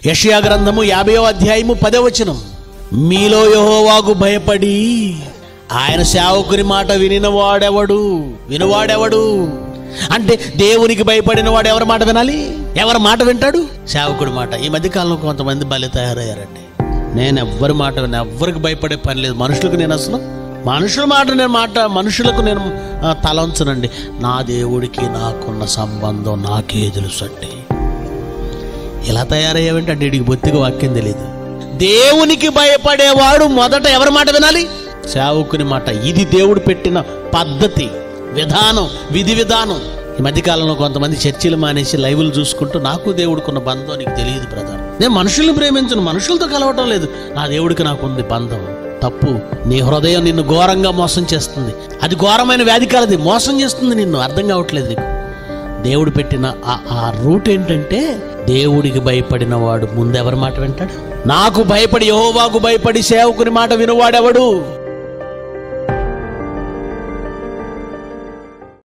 యషయా గ్రంథము యాభైవ అధ్యాయము పదవచనం మీలో యెహోవాకు భయపడి ఆయన సేవకుని మాట వినినవాడెవడు వినువాడెవడు అంటే దేవునికి భయపడిన వాడు ఎవరి మాట వినాలి ఎవరి మాట వింటాడు సేవకుడి మాట ఈ మధ్య కాలంలో కొంతమంది బలి తయారయ్యారండి నేను ఎవ్వరి మాట విన ఎవ్వరికి భయపడే పని లేదు మనుషులకు నేను అసలు మనుషుల మాట నేను మాట మనుషులకు నేను ఆ, తలంచనండి నా దేవుడికి నాకున్న సంబంధం నాకే తెలుసు అండి ఇలా తయారయ్యావంటే అంటే వీడికి బొత్తిగా వాక్యం తెలియదు దేవునికి భయపడేవాడు మొదట ఎవరి మాట వినాలి సేవకుని మాట ఇది దేవుడు పెట్టిన పద్ధతి విధానం విధి విధానం ఈ మధ్యకాలంలో కొంతమంది చర్చిలు మానేసి లైవ్లు చూసుకుంటూ నాకు దేవుడికున్న బంధం నీకు తెలియదు బ్రదర్ నేను మనుషుల్ని ప్రేమించను మనుషులతో కలవటం లేదు నా దేవుడికి నాకు ఉంది బంధం తప్పు నీ హృదయం నిన్ను ఘోరంగా మోసం చేస్తుంది అది ఘోరమైన వ్యాధి కాలది మోసం చేస్తుంది నిన్ను అర్థం కావట్లేదు నీకు దేవుడు పెట్టిన ఆ ఆ రూట్ ఏంటంటే దేవుడికి భయపడిన వాడు ముందెవరి మాట వింటాడు నాకు భయపడి యెహోవాకు భయపడి సేవకుని మాట వినువాడెవడు